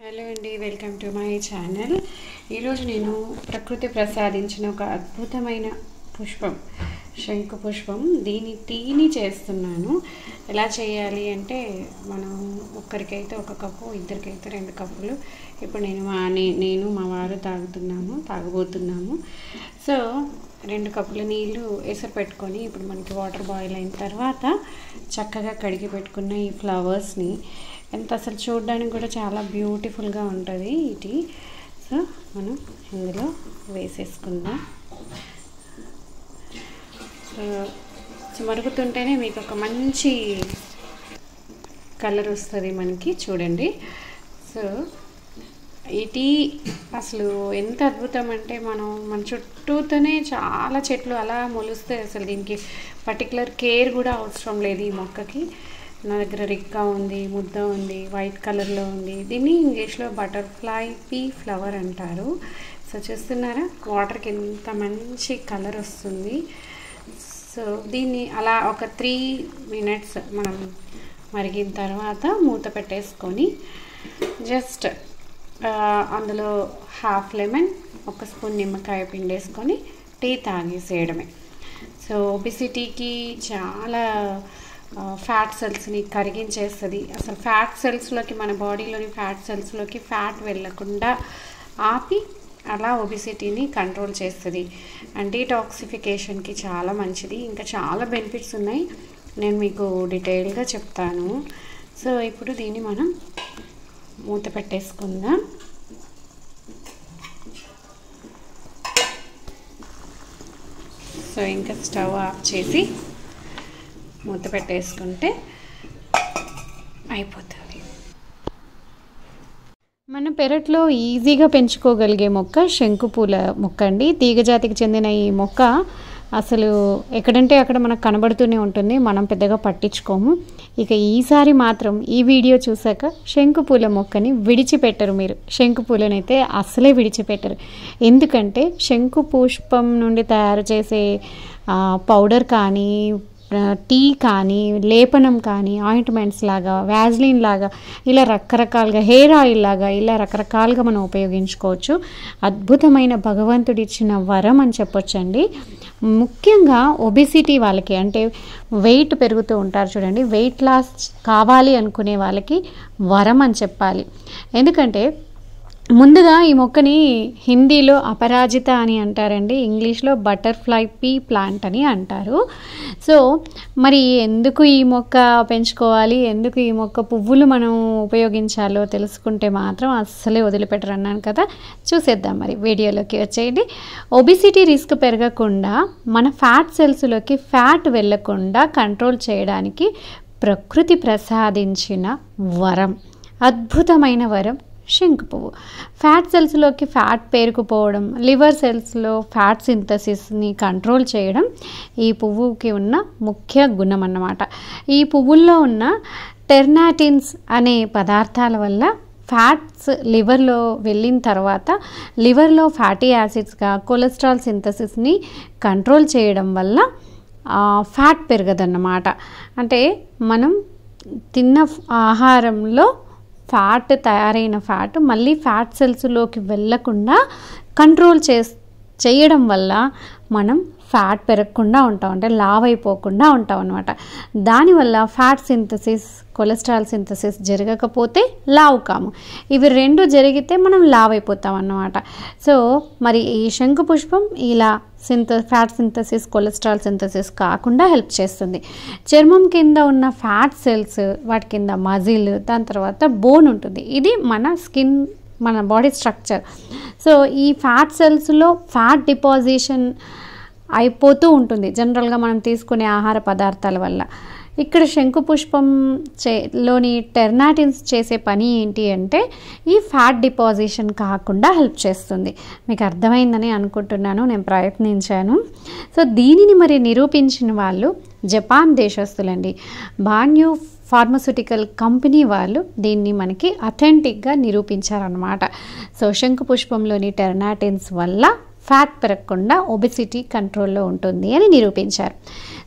hello అండి welcome to my channel ఈరోజు నేను ప్రకృతి ప్రసాదించిన ఒక అద్భుతమైన పుష్పం శంకు పుష్పం దీని టీని చేస్తున్నాను ఎలా చేయాలి అంటే మనం ఒక్కరికైతే ఒక కప్పు ఇద్దరికైతే రెండు కప్పులు ఇప్పుడు నేను మా నే- నేను మా వారు తాగుతున్నాము తాగబోతున్నాము సో రెండు కప్పుల నీళ్ళు ఎసరు పెట్టుకొని ఇప్పుడు మనకి వాటర్ బాయిల్ అయిన తర్వాత చక్కగా కడిగి పెట్టుకున్న ఈ ఫ్లవర్స్ని ఎంత అసలు చూడడానికి కూడా చాలా బ్యూటిఫుల్గా ఉంటుంది ఇది సో మనం ఇందులో వేసేసుకుందాం సో సో మరుగుతుంటేనే మీకు ఒక మంచి కలర్ వస్తుంది మనకి చూడండి సో ఈ టీ అసలు ఎంత అద్భుతం అంటే మనం మన చుట్టూతోనే చాలా చెట్లు అలా మొలుస్తాయి అసలు దీనికి పర్టికులర్ కేర్ కూడా అవసరం లేదు ఈ మొక్కకి నా దగ్గర రిక్కా ఉంది ముద్ద ఉంది వైట్ కలర్లో ఉంది దీన్ని ఇంగ్లీష్లో బటర్ఫ్లై పీ ఫ్లవర్ అంటారు సో చూస్తున్నారా వాటర్కి ఎంత మంచి కలర్ వస్తుంది సో దీన్ని అలా ఒక త్రీ మినిట్స్ మనం మరిగిన తర్వాత మూత పెట్టేసుకొని జస్ట్ అందులో హాఫ్ లెమన్ ఒక స్పూన్ నిమ్మకాయ పిండేసుకొని టీ తాగేసేయడమే సో ఒబిసిటీకి చాలా ఫ్యాట్ సెల్స్ని కరిగించేస్తుంది అసలు ఫ్యాట్ సెల్స్లోకి మన బాడీలోని ఫ్యాట్ సెల్స్లోకి ఫ్యాట్ వెళ్ళకుండా ఆపి అలా ఒబిసిటీని కంట్రోల్ చేస్తుంది అండ్ డీటాక్సిఫికేషన్కి చాలా మంచిది ఇంకా చాలా బెనిఫిట్స్ ఉన్నాయి నేను మీకు డీటెయిల్గా చెప్తాను సో ఇప్పుడు దీన్ని మనం మూత పెట్టేసుకుందాం సో ఇంకా స్టవ్ ఆఫ్ చేసి మూత పెట్టేసుకుంటే అయిపోతుంది మన పెరట్లో ఈజీగా పెంచుకోగలిగే మొక్క శంకుపూల మొక్క అండి తీగజాతికి చెందిన ఈ మొక్క అసలు ఎక్కడంటే అక్కడ మనకు కనబడుతూనే ఉంటుంది మనం పెద్దగా పట్టించుకోము ఇక ఈసారి మాత్రం ఈ వీడియో చూసాక శంకుపూల మొక్కని విడిచిపెట్టరు మీరు శంకుపూలని అయితే అసలే విడిచిపెట్టరు ఎందుకంటే శంకు పుష్పం నుండి తయారు చేసే ఆ, పౌడర్ కానీ టీ కానీ లేపనం కానీ ఆయింట్మెంట్స్ లాగా వ్యాజ్లిన్ లాగా ఇలా రకరకాలుగా హెయిర్ ఆయిల్ లాగా ఇలా రకరకాలుగా మనం ఉపయోగించుకోవచ్చు అద్భుతమైన భగవంతుడిచ్చిన వరం అని చెప్పొచ్చండి ముఖ్యంగా ఒబిసిటీ వాళ్ళకి అంటే వెయిట్ పెరుగుతూ ఉంటారు చూడండి వెయిట్ లాస్ కావాలి అనుకునే వాళ్ళకి వరం అని చెప్పాలి ఎందుకంటే ముందుగా ఈ మొక్కని హిందీలో అపరాజిత అని అంటారండి ఇంగ్లీష్లో బటర్ఫ్లై పీ ప్లాంట్ అని అంటారు సో మరి ఎందుకు ఈ మొక్క పెంచుకోవాలి ఎందుకు ఈ మొక్క పువ్వులు మనం ఉపయోగించాలో తెలుసుకుంటే మాత్రం అస్సలే వదిలిపెట్టరు అన్నాను కదా చూసేద్దాం మరి వీడియోలోకి వచ్చేయండి ఒబిసిటీ రిస్క్ పెరగకుండా మన ఫ్యాట్ సెల్స్లోకి ఫ్యాట్ వెళ్ళకుండా కంట్రోల్ చేయడానికి ప్రకృతి ప్రసాదించిన వరం అద్భుతమైన వరం శంకు పువ్వు ఫ్యాట్ సెల్స్లోకి ఫ్యాట్ పేరుకుపోవడం లివర్ సెల్స్లో ఫ్యాట్ సింథసిస్ని కంట్రోల్ చేయడం ఈ పువ్వుకి ఉన్న ముఖ్య గుణం అన్నమాట ఈ పువ్వుల్లో ఉన్న టెర్నాటిన్స్ అనే పదార్థాల వల్ల ఫ్యాట్స్ లివర్లో వెళ్ళిన తర్వాత లివర్లో ఫ్యాటీ యాసిడ్స్గా కొలెస్ట్రాల్ సింథసిస్ని కంట్రోల్ చేయడం వల్ల ఆ, ఫ్యాట్ పెరగదన్నమాట అంటే మనం తిన్న ఆహారంలో ఫ్యాట్ తయారైన ఫ్యాట్ మళ్ళీ ఫ్యాట్ సెల్స్లోకి వెళ్ళకుండా కంట్రోల్ చే చేయడం వల్ల మనం ఫ్యాట్ పెరగకుండా ఉంటాం అంటే లావ్ అయిపోకుండా ఉంటాం అనమాట దానివల్ల ఫ్యాట్ సింథసిస్ కొలెస్ట్రాల్ సింథసిస్ జరగకపోతే లావ్ కాము ఇవి రెండు జరిగితే మనం లావ్ అయిపోతాం అన్నమాట సో మరి ఈ శంకు పుష్పం ఇలా సింథ ఫ్యాట్ సింథసిస్ కొలెస్ట్రాల్ సింథసిస్ కాకుండా హెల్ప్ చేస్తుంది చర్మం కింద ఉన్న ఫ్యాట్ సెల్స్ వాటి కింద మజిల్ దాని తర్వాత బోన్ ఉంటుంది ఇది మన స్కిన్ మన బాడీ స్ట్రక్చర్ సో ఈ ఫ్యాట్ సెల్స్లో ఫ్యాట్ డిపాజిషన్ అయిపోతూ ఉంటుంది జనరల్గా మనం తీసుకునే ఆహార పదార్థాల వల్ల ఇక్కడ శంకు పుష్పం చే లోని టెర్నాటిన్స్ చేసే పని ఏంటి అంటే ఈ ఫ్యాట్ డిపాజిషన్ కాకుండా హెల్ప్ చేస్తుంది మీకు అర్థమైందని అనుకుంటున్నాను నేను ప్రయత్నించాను సో దీనిని మరి నిరూపించిన వాళ్ళు జపాన్ దేశస్తులండి బాన్యూ ఫార్మస్యూటికల్ కంపెనీ వాళ్ళు దీన్ని మనకి అథెంటిక్గా నిరూపించారనమాట సో శంకు పుష్పంలోని టెర్నాటిన్స్ వల్ల ఫ్యాట్ పెరగకుండా ఒబిసిటీ కంట్రోల్లో ఉంటుంది అని నిరూపించారు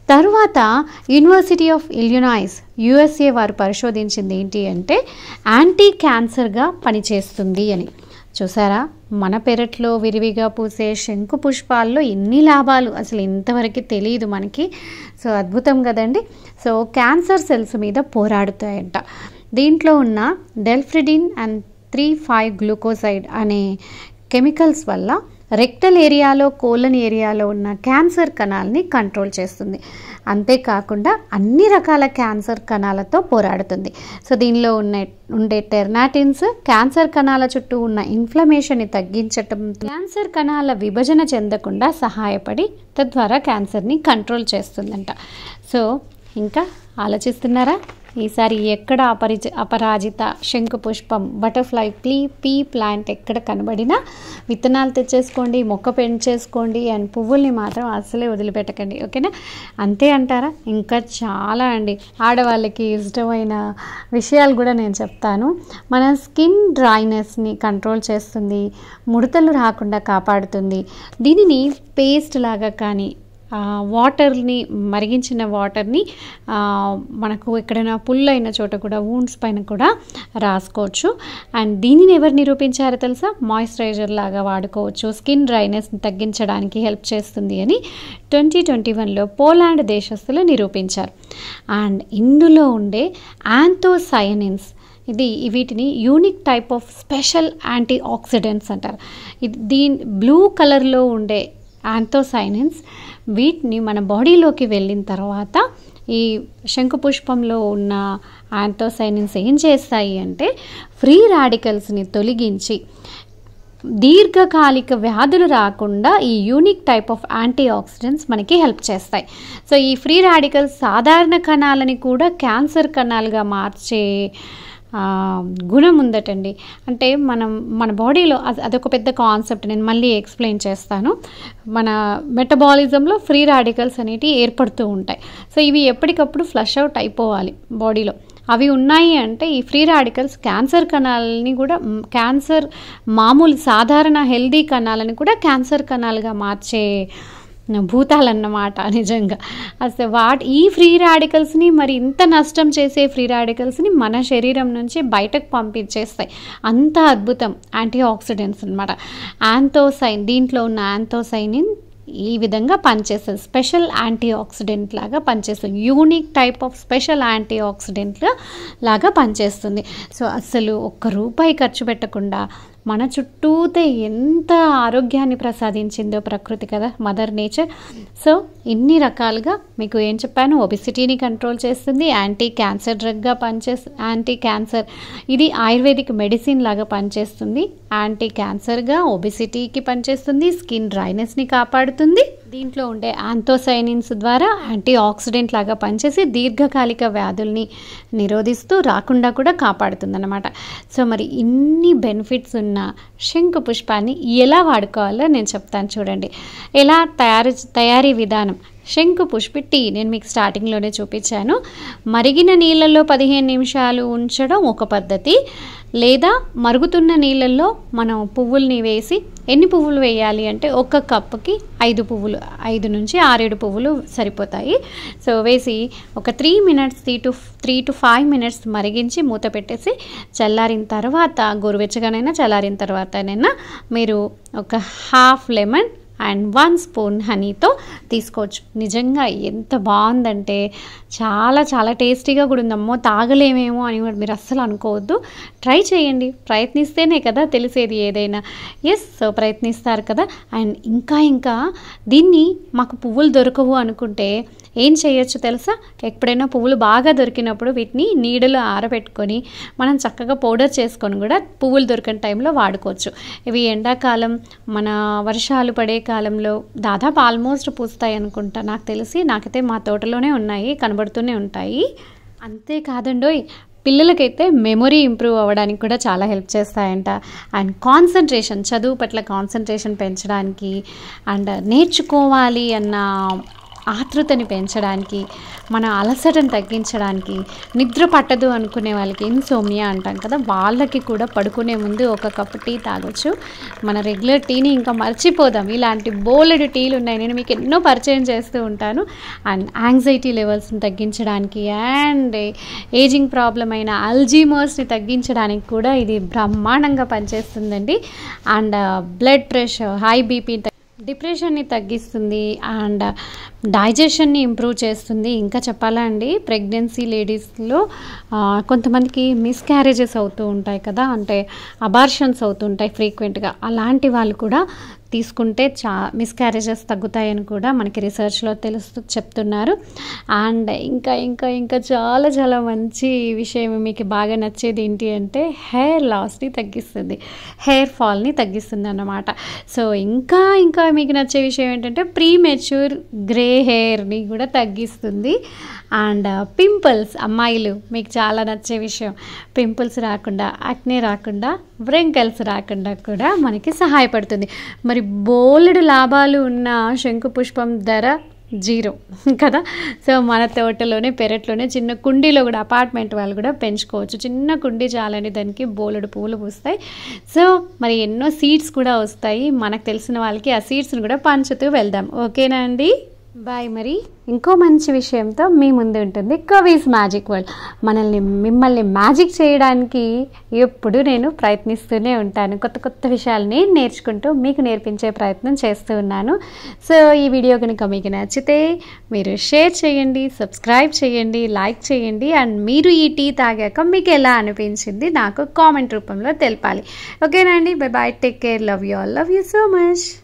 తరువాత యూనివర్సిటీ ఆఫ్ ఇలినాయిస్ యుఎస్ఏ వారు పరిశోధించింది ఏంటి అంటే యాంటీ క్యాన్సర్గా పనిచేస్తుంది అని చూసారా మన పెరట్లో విరివిగా పూసే శంకు పుష్పాల్లో ఎన్ని లాభాలు అసలు ఇంతవరకు తెలియదు మనకి సో అద్భుతం కదండి సో క్యాన్సర్ సెల్స్ మీద పోరాడుతాయంట దీంట్లో ఉన్న delphinidin and three five glucoside అనే కెమికల్స్ వల్ల రెక్టల్ ఏరియాలో కోలన్ ఏరియాలో ఉన్న క్యాన్సర్ కణాలని కంట్రోల్ చేస్తుంది అంతేకాకుండా అన్ని రకాల క్యాన్సర్ కణాలతో పోరాడుతుంది సో దీనిలో ఉన్న ఉండే టెర్నాటిన్స్ క్యాన్సర్ కణాల చుట్టూ ఉన్న ఇన్ఫ్లమేషన్ని తగ్గించటం క్యాన్సర్ కణాల విభజన చెందకుండా సహాయపడి తద్వారా క్యాన్సర్ని కంట్రోల్ చేస్తుందంట సో ఇంకా ఆలోచిస్తున్నారా ఈసారి ఎక్కడ అపరిచ అపరాజిత శంకు పుష్పం బటర్ఫ్లై ప్లీ పీ ప్లాంట్ ఎక్కడ కనబడినా విత్తనాలు తెచ్చేసుకోండి మొక్క పెంచేసుకోండి అండ్ పువ్వుల్ని మాత్రం అస్సలే వదిలిపెట్టకండి ఓకేనా అంతే అంటారా ఇంకా చాలా అండి ఆడవాళ్ళకి ఇష్టమైన విషయాలు కూడా నేను చెప్తాను మన స్కిన్ డ్రైనెస్ని కంట్రోల్ చేస్తుంది ముడతలు రాకుండా కాపాడుతుంది దీనిని పేస్ట్ లాగా కానీ వాటర్ని మరిగించిన వాటర్ని మనకు ఎక్కడైనా పుల్లైన చోట కూడా వూండ్స్ పైన కూడా రాసుకోవచ్చు అండ్ దీనిని ఎవరు నిరూపించారో తెలుసా మాయిశ్చరైజర్ లాగా వాడుకోవచ్చు స్కిన్ డ్రైనెస్ని తగ్గించడానికి హెల్ప్ చేస్తుంది అని ట్వంటీ ట్వంటీ వన్లో పోలాండ్ దేశస్తులు నిరూపించారు అండ్ ఇందులో ఉండే యాంథోసైనిన్స్ ఇది వీటిని unique type of special antioxidants అంటారు ఇది దీని బ్లూ కలర్లో ఉండే యాంథోసైనిన్స్ వీటిని మన బాడీలోకి వెళ్ళిన తర్వాత ఈ శంకుపుష్పంలో ఉన్న యాంథోసైనిన్స్ ఏం చేస్తాయి అంటే ఫ్రీ రాడికల్స్ని తొలగించి దీర్ఘకాలిక వ్యాధులు రాకుండా ఈ unique type of antioxidants మనకి హెల్ప్ చేస్తాయి సో ఈ ఫ్రీ రాడికల్స్ సాధారణ కణాలని కూడా క్యాన్సర్ కణాలుగా మార్చే గుణం ఉందటండి అంటే మనం మన బాడీలో అది అదొక పెద్ద కాన్సెప్ట్ నేను మళ్ళీ ఎక్స్ప్లెయిన్ చేస్తాను మన మెటబాలిజంలో ఫ్రీ రాడికల్స్ అనేటివి ఏర్పడుతూ ఉంటాయి సో ఇవి ఎప్పటికప్పుడు ఫ్లష్ అవుట్ అయిపోవాలి బాడీలో అవి ఉన్నాయి అంటే ఈ ఫ్రీ రాడికల్స్ క్యాన్సర్ కణాలని కూడా క్యాన్సర్ మామూలు సాధారణ హెల్దీ కణాలని కూడా క్యాన్సర్ కణాలుగా మార్చే భూతాలన్నమాట నిజంగా అసలు వాటి ఈ ఫ్రీ రాడికల్స్ని మరి ఇంత నష్టం చేసే ఫ్రీ రాడికల్స్ని మన శరీరం నుంచి బయటకు పంపించేస్తాయి అంత అద్భుతం యాంటీ ఆక్సిడెంట్స్ అనమాట యాంథోసైన్ దీంట్లో ఉన్న యాంథోసైనిన్ ఈ విధంగా పనిచేస్తుంది స్పెషల్ యాంటీ ఆక్సిడెంట్ లాగా పనిచేస్తుంది unique type of special antioxidant లాగా పనిచేస్తుంది సో అసలు ఒక్క రూపాయి ఖర్చు పెట్టకుండా మన చుట్టూతే ఎంత ఆరోగ్యాన్ని ప్రసాదించిందో ప్రకృతి కదా మదర్ నేచర్ సో ఇన్ని రకాలుగా మీకు ఏం చెప్పాను ఒబిసిటీని కంట్రోల్ చేస్తుంది యాంటీ క్యాన్సర్ డ్రగ్గా పనిచేస్తు యాంటీ క్యాన్సర్ ఇది ఆయుర్వేదిక్ మెడిసిన్ లాగా పనిచేస్తుంది యాంటీ క్యాన్సర్గా ఒబిసిటీకి పనిచేస్తుంది స్కిన్ డ్రైనెస్ని కాపాడుతుంది దీంట్లో ఉండే యాంథోసైనిన్స్ ద్వారా యాంటీ ఆక్సిడెంట్ లాగా పనిచేసి దీర్ఘకాలిక వ్యాధుల్ని నిరోధిస్తూ రాకుండా కూడా కాపాడుతుంది అనమాట సో మరి ఇన్ని బెనిఫిట్స్ ఉన్న శంకు పుష్పాన్ని ఎలా వాడుకోవాలో నేను చెప్తాను చూడండి ఎలా తయారు తయారీ విధానం శంకు పుష్పి టీ నేను మీకు స్టార్టింగ్లోనే చూపించాను మరిగిన నీళ్ళల్లో పదిహేను నిమిషాలు ఉంచడం ఒక పద్ధతి లేదా మరుగుతున్న నీళ్ళల్లో మనం పువ్వుల్ని వేసి ఎన్ని పువ్వులు వేయాలి అంటే ఒక కప్పుకి ఐదు పువ్వులు ఐదు నుంచి ఆరేడు పువ్వులు సరిపోతాయి సో వేసి ఒక three minutes three to three to five minutes మరిగించి మూత పెట్టేసి చల్లారిన తర్వాత గోరువెచ్చగానైనా చల్లారిన తర్వాతనైనా మీరు ఒక half lemon and one spoon హనీతో తీసుకోవచ్చు నిజంగా ఎంత బాగుందంటే చాలా చాలా టేస్టీగా కూడా ఉంది అమ్మో తాగలేమేమో అని కూడా మీరు అస్సలు అనుకోవద్దు ట్రై చేయండి ప్రయత్నిస్తేనే కదా తెలిసేది ఏదైనా ఎస్ సో ప్రయత్నిస్తారు కదా అండ్ ఇంకా ఇంకా దీన్ని మాకు పువ్వులు దొరకవు అనుకుంటే ఏం చేయొచ్చు తెలుసా ఎప్పుడైనా పువ్వులు బాగా దొరికినప్పుడు వీటిని నీడలో ఆరబెట్టుకొని మనం చక్కగా పౌడర్ చేసుకొని కూడా పువ్వులు దొరికిన టైంలో వాడుకోవచ్చు ఇవి ఎండాకాలం మన వర్షాలు పడే కాలంలో దాదాపు ఆల్మోస్ట్ పూస్తాయి అనుకుంటా నాకు తెలిసి నాకైతే మా తోటలోనే ఉన్నాయి కనబడుతూనే ఉంటాయి అంతేకాదండోయ్ పిల్లలకైతే మెమొరీ ఇంప్రూవ్ అవ్వడానికి కూడా చాలా హెల్ప్ చేస్తాయంట అండ్ కాన్సన్ట్రేషన్ చదువు పట్ల కాన్సన్ట్రేషన్ పెంచడానికి అండ్ నేర్చుకోవాలి అన్న ఆతృతని పెంచడానికి మన అలసటను తగ్గించడానికి నిద్ర పట్టదు అనుకునే వాళ్ళకి ఇన్సోమియా అంటాం కదా వాళ్ళకి కూడా పడుకునే ముందు ఒక కప్పు టీ తాగొచ్చు మన రెగ్యులర్ టీని ఇంకా మర్చిపోదాం ఇలాంటి బోలెడు టీలు ఉన్నాయి నేను మీకు ఎన్నో పరిచయం చేస్తూ ఉంటాను అండ్ యాంగ్జైటీ లెవెల్స్ని తగ్గించడానికి అండ్ ఏజింగ్ ప్రాబ్లం అయిన అల్జీమర్స్ని తగ్గించడానికి కూడా ఇది బ్రహ్మాండంగా పనిచేస్తుందండి and blood pressure high BP డిప్రెషన్ని తగ్గిస్తుంది అండ్ డైజెషన్ని ఇంప్రూవ్ చేస్తుంది ఇంకా చెప్పాలా అండి ప్రెగ్నెన్సీ లేడీస్లో ఆ, కొంతమందికి మిస్క్యారేజెస్ అవుతూ ఉంటాయి కదా అంటే అబార్షన్స్ అవుతుంటాయి ఫ్రీక్వెంట్గా అలాంటి వాళ్ళు కూడా తీసుకుంటే చా మిస్క్యారేజెస్ తగ్గుతాయని కూడా మనకి రీసెర్చ్లో తెలుస్తూ చెప్తున్నారు అండ్ ఇంకా ఇంకా ఇంకా చాలా చాలా మంచి విషయం మీకు బాగా నచ్చేది ఏంటి అంటే హెయిర్ లాస్ని తగ్గిస్తుంది హెయిర్ ఫాల్ని తగ్గిస్తుంది అన్నమాట సో ఇంకా ఇంకా మీకు నచ్చే విషయం ఏంటంటే ప్రీ మెచ్యూర్ గ్రే హెయిర్ని కూడా తగ్గిస్తుంది అండ్ పింపుల్స్ అమ్మాయిలు మీకు చాలా నచ్చే విషయం పింపుల్స్ రాకుండా అక్నే రాకుండా వ్రింకల్స్ రాకుండా కూడా మనకి సహాయపడుతుంది మరి బోలెడు లాభాలు ఉన్న శంకు పుష్పం ధర జీరో కదా సో మన తోటలోనే పెరట్లోనే చిన్న కుండీలో కూడా అపార్ట్మెంట్ వాళ్ళు కూడా పెంచుకోవచ్చు చిన్న కుండీ చాలండి దానికి బోలెడు పూలు పూస్తాయి సో మరి ఎన్నో సీడ్స్ కూడా వస్తాయి మనకు తెలిసిన వాళ్ళకి ఆ సీడ్స్ని కూడా పంచుతూ వెళ్దాం ఓకేనా అండి బాయ్ మరి ఇంకో మంచి విషయంతో మీ ముందు ఉంటుంది కవీస్ మ్యాజిక్ వరల్డ్ మనల్ని మిమ్మల్ని మ్యాజిక్ చేయడానికి ఎప్పుడు నేను ప్రయత్నిస్తూనే ఉంటాను కొత్త కొత్త విషయాల్ని నేర్చుకుంటూ మీకు నేర్పించే ప్రయత్నం చేస్తూ ఉన్నాను సో ఈ వీడియో కనుక మీకు నచ్చితే మీరు షేర్ చేయండి సబ్స్క్రైబ్ చేయండి లైక్ చేయండి అండ్ మీరు ఈ టీ తాగాక మీకు ఎలా అనిపించింది నాకు కామెంట్ రూపంలో తెలపాలి ఓకేనా అండి bye bye take care love you all love you so much